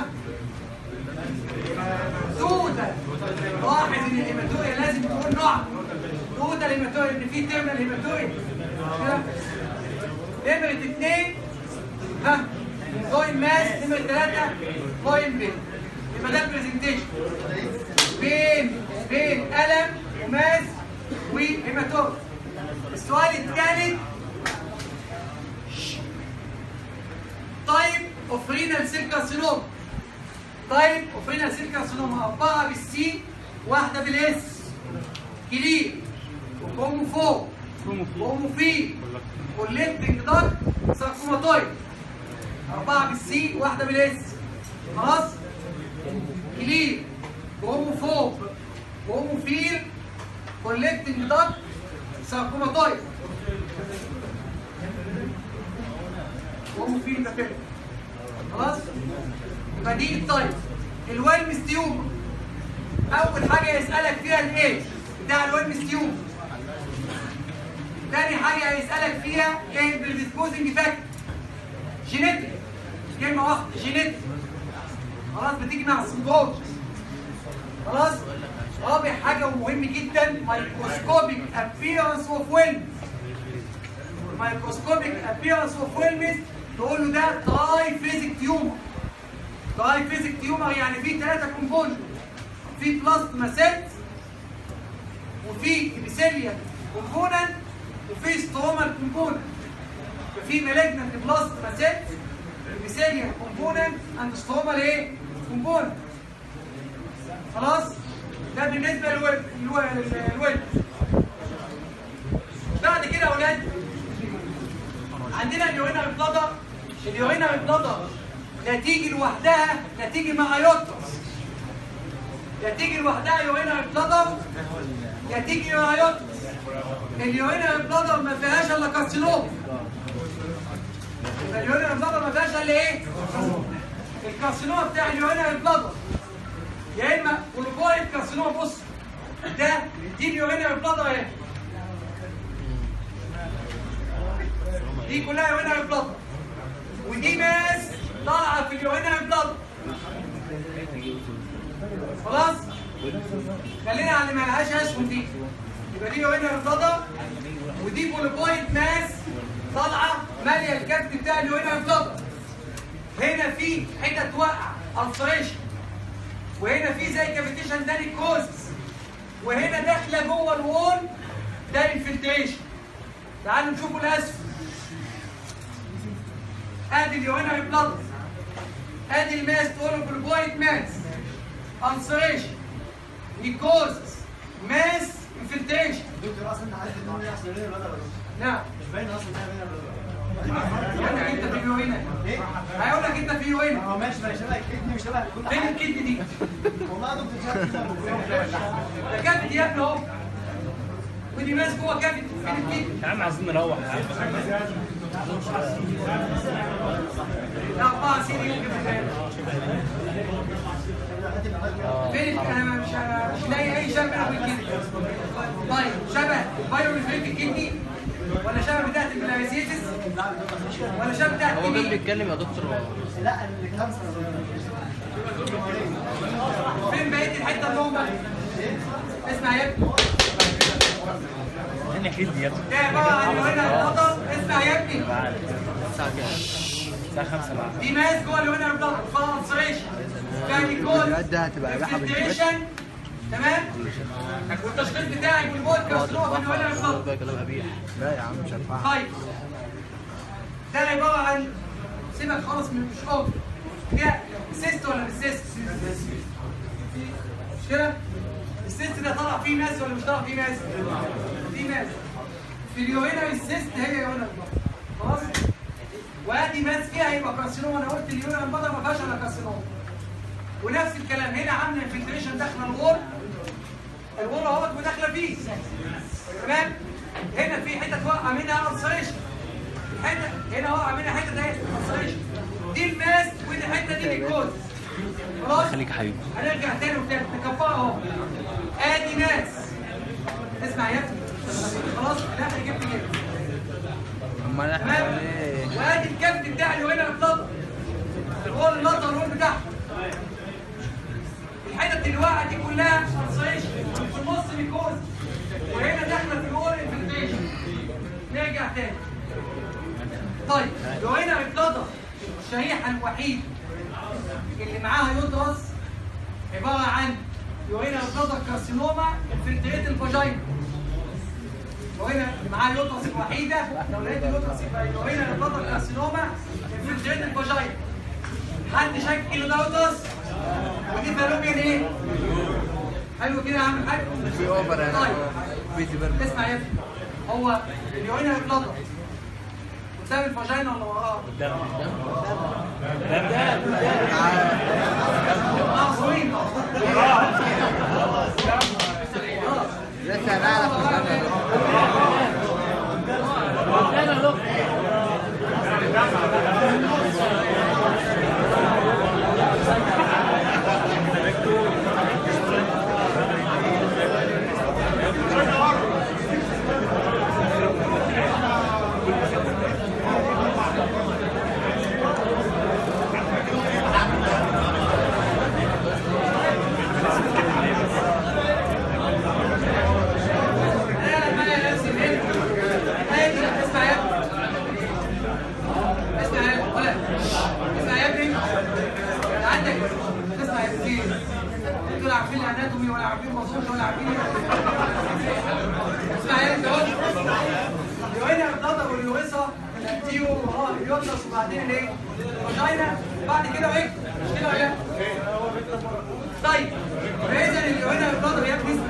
توتال لاحظ ان الهيماتوريا لازم تكون نوع توتال هيماتوريا ان في تيرمينال هيماتوريا كده نمرة اثنين ها لوين ماس نمرة ثلاثة لوين بين يبقى ده البرزنتيشن بين بين ألم وماس وهيماتوريا السؤال الثالث تايب اوف رينال سيل كارسينوما تايب اوف رينال سيل كارسينوما أربعة بالسي واحدة بالاس كلير وكوموفو كوموفيل كوليكتنج دارك ساركوماتويد أربعة بالسي واحدة بالاس خلاص كلير كوموفوب كوموفيل كوليكتنج دارك ساركوماتويد وهم فيه تفاهم خلاص يبقى دي التايب الويلمس تيومر اول حاجه يسالك فيها الايه بتاع الويلمس تيومر تاني حاجه هيسالك فيها ايه البريديسبوزنج فاكتور جينيتك كلمه واحده جينيتك خلاص بتيجي مع السندروم خلاص رابع حاجه ومهم جدا مايكروسكوبيك ابيرنس اوف ويلمس مايكروسكوبيك ابيرنس اوف ويلمس تقول له ده تراي فيزيك تيومر تراي فيزيك تيومر يعني فيه ثلاثه كومبوننت في بلاستما سيلز وفي ابيثيليال كومبوننت وفي سترومال كومبوننت ففي مالجنت بلاستما سيلز ابيثيليال كومبوننت اند سترومال ايه كومبوننت خلاص ده بالنسبه للويب الويب بعد كده يا اولاد عندنا اليورينال بلادر اليورينال بلادر لا تيجي لوحدها لا تيجي مع يوترس لا تيجي لوحدها يورينال بلادر يا تيجي مع يوترس اليورينال بلادر ما فيهاش الا كارسينوم اليورينال بلادر ما فيهاش الا ايه؟ الكارسينوم بتاع اليورينال بلادر يا اما كولوكويد كارسينوم بص ده دي اليورينال بلادر اهي دي كلها يورينال بلادر ودي ماس طالعه في اليورينال بلادر خلاص خلينا على اللي ما لهاش اسهم دي يبقى دي يورينال بلادر ودي بوليبويد ماس طالعه ماليه الكبد بتاع اليورينال بلادر هنا في حتت واقعه السريشن وهنا في زي كافيتيشن ده كوزس وهنا داخله جوه الوول ده انفلتريشن تعالوا نشوفوا الاسفل ادي اليورينال بلاد ادي الماس تقول بالبوينت ماس انسريشن نيكوزس ماس انفلتريشن دكتور اصلا انت عايز تقول لي احسن ليه بدل نعم مش باين اصلا انها بين البلد هيقول لك انت في يورينا ايه؟ هيقول لك انت في يورينا هو ماشي ما شبه الكدني مش شبه كل فين حاجه الكدن دي؟ والله يا دكتور شايف كده ده كبد يا ابني اهو ودي ماس جوه كبد فين الكدن؟ يا عم عايزين نروح يا عم لا أربعة سيدي يمكن فين انا مش مش لاقي اي شبه في الكدني طيب شبه بايو ريفريك الكدني ولا شبه بتاعت البلاريسيتس ولا شبه بتاعت هو كان الكدني بيتكلم يا دكتور لا الكانسر فين بقيه الحته اللي هم اسمع يا ابني هنا حد يا ابني ده عباره عن هنا البطل اسمع يا ابني الساعة كام؟ الساعة 5 بعد دي ماس جوه اللي هنا البطل فالسريشن يعني كود الفيديوهات دي هتبقى رايحة بالجبال. filtration، تمام والتشخيص بتاعي والبود كارسنوما في اللي هنا البطل ده كلام قبيح لا يا عم مش هنفع طيب ده عباره عن سيبك خالص من مش اوف ده سيست ولا مش سيست؟ مش كده؟ السيست ده طلع فيه ماس ولا مش طلع فيه ماس؟ فيه ماس في اليورينا السيست هي يورينا البطن خلاص؟ وادي ماس فيها يبقى كارسينوما انا قلت اليورينا البطن ما فيهاش الا كارسينوما ونفس الكلام هنا عامله انفلتريشن داخله الغور الغور اهوت وداخله فيه تمام؟ هنا في حتت واقعه منها السريشن حته هنا واقع منها حته اهي السريشن دي الماس ودي الحته دي الكوز خلاص خليك يا حبيبي هنرجع تاني وتاني نكبرها اهو ادي ناس اسمع يا ابني خلاص لا جبت كده امال احنا تمام هنعمل ايه؟ وادي الكبد بتاع اللي هنا الضغط هو اللطه الرول بتاعها الحتت اللي واقعه دي كلها صيش في النص ميكوز وهنا داخله في الاول انفلتريشن نرجع تاني طيب لو هنا الضغط الشريحه الوحيده اللي معاها يدرس عباره عن يورينا الضغط كارسينوما انفلتريت الفاجينا وهنا اللي معاه اليوترس الوحيده لو لقيت اليوترس يبقى يورينا الضغط كارسينوما انفلتريت الفاجينا حد شاك انه ده يوترس ودي فالوبيان ايه؟ حلو كده يا عم الحاج؟ في اوفر يعني طيب في ديبر اسمع يا ابني هو اليورينا الضغط قدام الفاجينا ولا وراه؟ قدام معصومين لسه هنعرف حضرتك تسمع كتير انتوا لا عارفين الاناتومي ولا عارفين مصروف ولا عارفين اسمع ايه انت اليوينا الضغط واليوغيصة الانتيو اه اليوترس وبعدين الايه؟ الفاجينا بعد كده ايه؟ مش كده ولا لا؟ طيب فاذا اليوينا الضغط يا ابني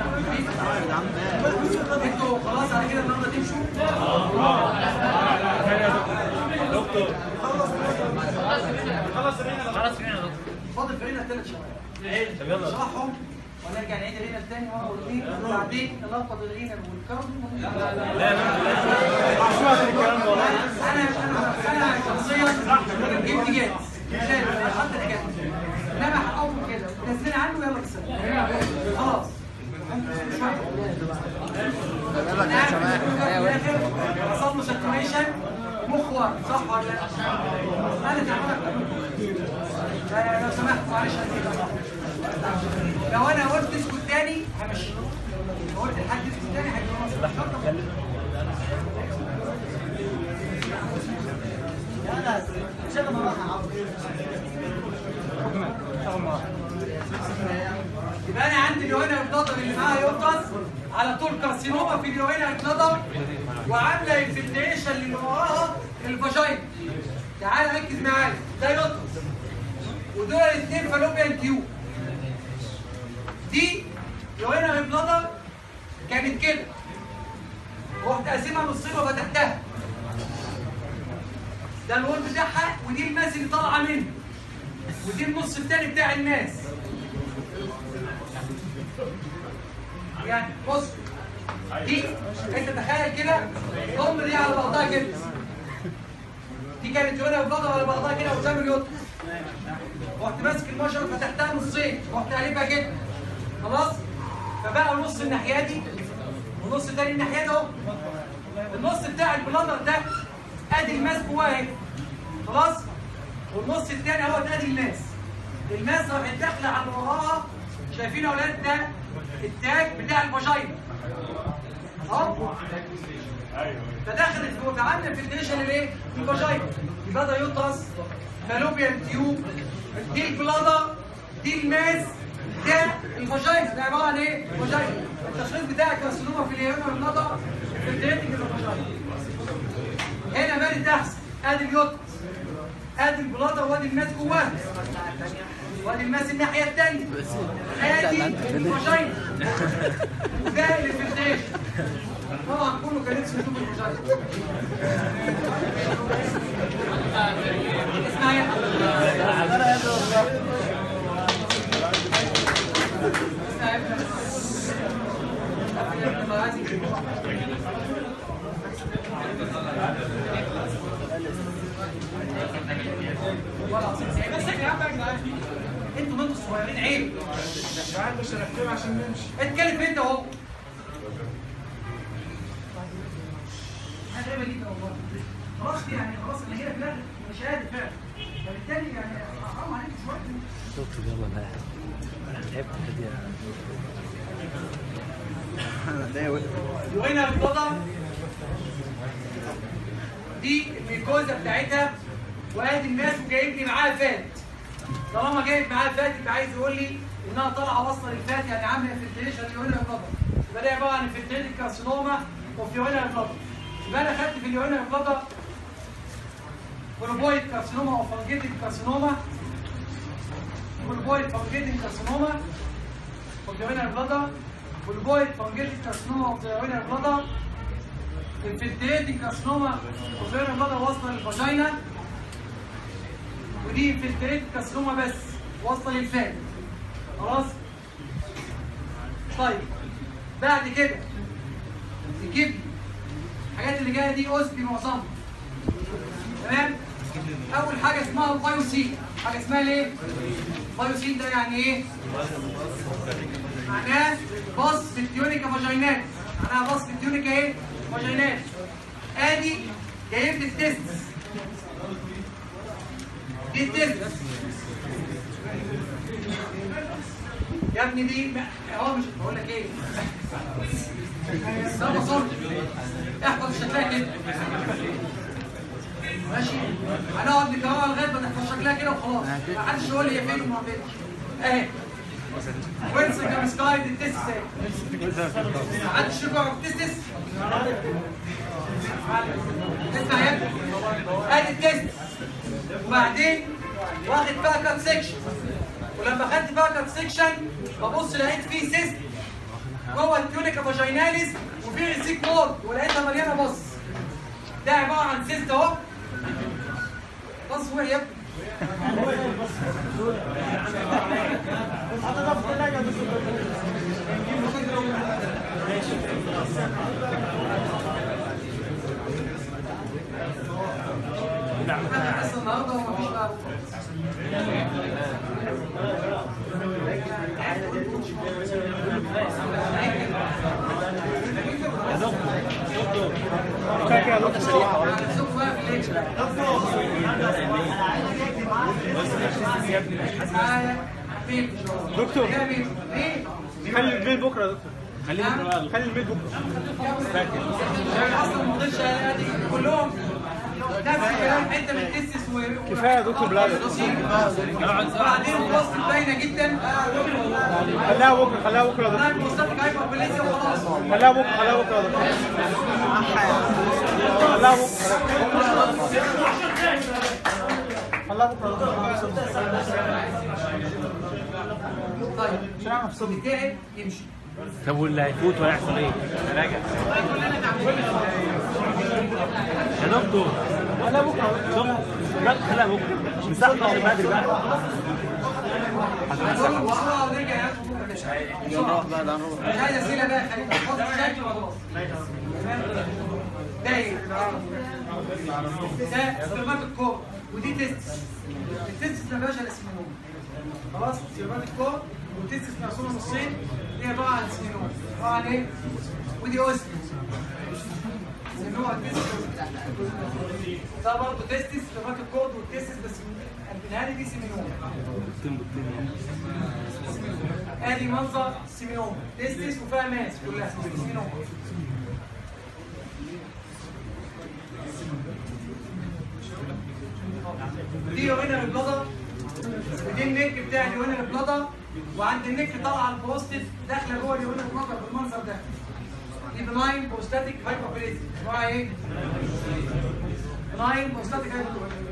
انتوا خلاص على كده النهارده تمشوا خلاص فينا يا دكتور فاضل في رينا ثلاث شويه طب يلا نشرحهم ونرجع نعيد الرينا الثاني مره واثنين وبعدين نلخبط الرينا والكارديو انا انا انا شخصيا جبت جاهز مش حط الحاجات انما هقوم كده نزلنا عنه يلا كسر خلاص يلا يا سماح يا ولد. حصل له ساتوريشن مخ واحد صح ولا لا؟ انا تعبان لا لو سمحت معلش لو انا قلت اسكت تاني همشي لو قلت لحد اسكت تاني هيبقى يا ناس شغل مراحة عبد يبقى انا عندي اليوهينا الكلادر اللي معاها يوترس على طول كارسينوما في اليوهينا الكلادر وعامله انفلتريشن اللي وراها الفاجينا تعال ركز معايا ده يوترس ودول الاثنين فالوبيان تيوب دي اليوهينا الكلادر كانت كده رحت قاسمها نصين وفتحتها ده الوول بتاعها ودي الماس اللي طالعه منه ودي النص الثاني بتاع الماس يعني بص دي انت تخيل كده ضم دي على بعضها كده دي كانت هنا ببعضها على بعضها كده قدام اليوت رحت ماسك المشرط فتحتها نصين رحت قلبها كده خلاص فبقى نص الناحيه دي ونص تاني الناحيه ده اهو النص بتاع البلندر ده ادي الماس جواه اهي خلاص والنص التاني اهو ادي الماس الماس راحت داخله على اللي وراها شايفين يا اولاد ده التاج بتاع الفاجينا اهو فدخلت جوه فعملنا فيلتريشن للايه؟ الفاجينا يبقى ده يوترس فالوبيان تيوب دي البلاده دي الماس ده الفاجينا ده عباره عن ايه؟ فاجينا التشخيص بتاع الكارسينوما في اليوم البلاده فيلتريتنج الفاجينا هنا بانت احسن ادي اليوترس ادي البلاده وادي الماس جواها وادي الماس الناحيه الثانيه ادي الفاجينا ده الفلتريشن طبعا كله كان نفسه يشوف الفاجينا اسمع يا اسمع يا مسك يا عم يا جدعان انتوا بنتوا الصغيرين عيب بعد مش هنحكيها عشان نمشي اتكلم انت اهو حاجه غريبه جدا والله خلاص يعني خلاص انا هنا في الاخر مش قادر فعلا فبالتالي يعني حرام عليك شويه دكتور يلا بقى انا تعبت كتير ده وقف وهنا البضع دي الميكوزا بتاعتها وادي الناس وجايب لي معاها فات طالما جايب معاها فات يبقى عايز يقول لي انها طالعه واصله للفات يعني عامله انفلتريشن ليوهنا البضع يبقى ده عباره عن انفلتريتد كارسينوما وفي يوهنا البضع يبقى انا خدت في اليوهنا البضع بروبويد كارسينوما او فانجيتد كارسينوما بروبويد فانجيتد كارسينوما وفي يوهنا البضع والبويد فانجيتد كارسينوما وفي يوهنا البضع انفلتريتد كارسينوما وفي يوهنا البضع واصله للفاجينا ودي انفلتريتد كارسينوما بس واصله للفات خلاص طيب بعد كده تجيب لي الحاجات اللي جايه دي اوسبي معظمها تمام اول حاجه اسمها البايوسين حاجه اسمها ايه البايوسين ده يعني ايه معناه باص في التيونيكا فاجينات معناها باص في التيونيكا ايه فاجينات ادي جايب لي التست دي التست يا ابني دي ما- هو مش بقول لك ايه ده بصرت احفظ شكلها كده ماشي هنقعد نكررها لغايه ما تحفظ شكلها كده وخلاص ما حدش يقول لي هي فين وما فينش اهي ويلسون كام سكاي دي تيست ما حدش يقرا التيست اسمع يا ابني ادي التيست وبعدين واخد بقى كات سيكشن ولما خدت بقى كات سيكشن ببص لقيت فيه سيست جوه التيونيكا فاجيناليس وفي ريسيك وورد ولقيتها مليانه بص ده عباره عن سيست اهو بص وقع يا ابني انا حاسس النهارده ومفيش بقى هنشوف بقى في الليكشن دكتور. ايه خلي الميل بكره يا دكتور خليه بكره بقى خلي الميل بكره يعني اصلا ما رضيتش ادي كلهم نفس الكلام حته من التستس و كفايه يا دكتور بلال وبعدين الوسط باينه جدا خليها بكره خليها بكره يا انا دكتور المستشفى جايبه بوليسيا وخلاص خليها بكره خليها بكره يا دكتور خليها بكره خليها بكره يا دكتور طيب بتاعي يمشي طب واللي هيفوت وهيحصل ايه؟ راجع يا دكتور خليها بكره يا دكتور دكتور لا خليها بكره مسحنا من بدري بقى هنقول بسرعه ونرجع يا مش نروح بقى ده نروح مش عايز اسئله بقى خلينا نحط الشكل وخلاص ده ايه؟ ده سيرفات الكور ودي تيست التيست ما بقاش الاسمنون خلاص سيرفات الكور والتيست مقسومه نصين دي عباره عن اسمنون عباره عن ايه؟ ودي اوست سموها تيست ده برضه تيستس سيرفات الكور والتيستس بس البنهاري دي سيمينون ادي منظر سيمينوم تستس وفيها ماس كلها سيمينوم دي يورينا البلادر ودي النك بتاع اليورينا البلادر وعند النك طالعه البروستيت داخله جوه اليورينا البلادر بالمنظر ده دي بناين بروستاتيك هايبربليزي اسمها ايه؟ بناين بروستاتيك هايبربليزي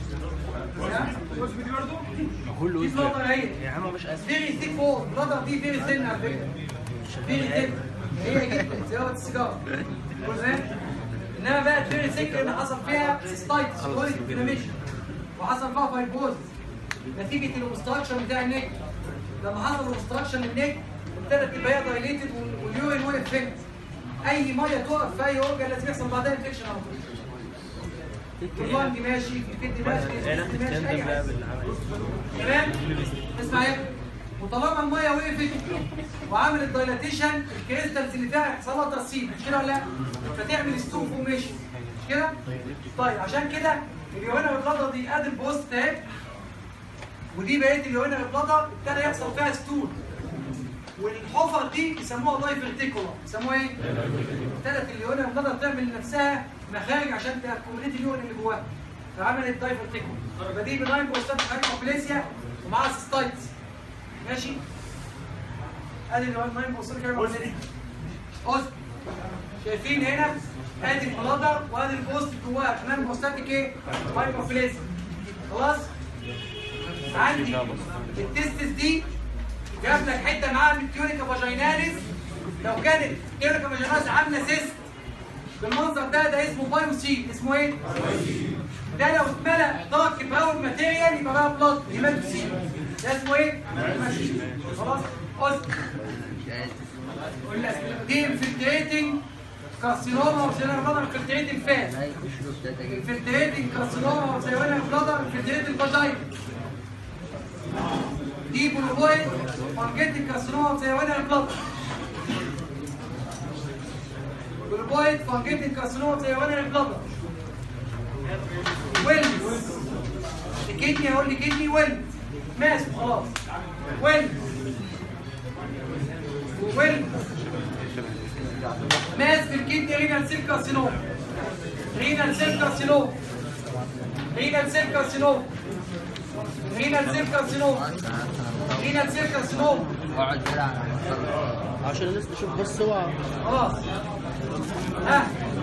كله دي بلادر اهي يا عم مش اسف فيري ثيك وول بلادر دي فيري ثين على فكره فيري ثيك هي جدا زي السيجاره تمام انما بقى فيري ثيك لان حصل فيها سيستايتس كرونيك انفلاميشن وحصل فيها فايبروز نتيجه الاوبستراكشن بتاع النك لما حصل اوبستراكشن للنك ابتدت تبقى هي دايليتد واليورين وقف فين اي ميه تقف في اي اورجن لازم يحصل بعدها انفكشن على طول الفندي ماشي الكدني ماشي الكدني ماشي اي حاجه تمام اسمع يا ابني. وطالما الميه وقفت وعملت دايلاتيشن الكريستالز اللي فيها يحصل لها ترسيب مش كده ولا لا؟ فتعمل ستون فورميشن مش كده؟ طيب عشان كده اليوهنا البلادر دي ادي البوست اهي ودي بقيه اليوهنا البلادر ابتدى يحصل فيها ستون والحفر دي يسموها دايفرتيكولا يسموها ايه؟ ابتدت اليوهنا البلادر تعمل لنفسها مخارج عشان تاكوميليت اليون اللي جواها فعملت دايفرتيكولا يبقى دي بناين بوستات هايبوبليسيا ومعاها سيستايتس ماشي ادي اللي هو الناين بوستات هايبوبليسيا أصل شايفين هنا ادي البلادر وادي البوست جواها كمان بوستاتيك ايه؟ هايبوبليسيا خلاص عندي التستس دي جاب لك حته معاها من التيونيكا فاجيناليس لو كانت التيونيكا فاجيناليس عامله سيست بالمنظر ده ده اسمه بايوسين اسمه ايه؟ ده لو اتملى دارك براون ماتيريال يبقى بقى بلاد هيماتوسين ده اسمه ايه؟ هيماتوسين. خلاص؟ قصد دي انفلتريتنج كارسينوما وزينا بلادر انفلتريتنج فات انفلتريتنج كارسينوما وزينا بلادر انفلتريتنج فاجاين دي بولوبويد فانجيتنج كارسينوما وزينا بلادر بولوبويد فانجيتنج كارسينوما وزينا بلادر ويلز الكدني هقول لي كدني ويلز ماس خلاص ويلز ويلز ماس في الكدني رينال سيل كارسينوم رينال سيل كارسينوم رينال سيل كارسينوم رينال سيل كارسينوم رينال سيل كارسينوم اقعد كده على ما عشان الناس تشوف بس هو خلاص ها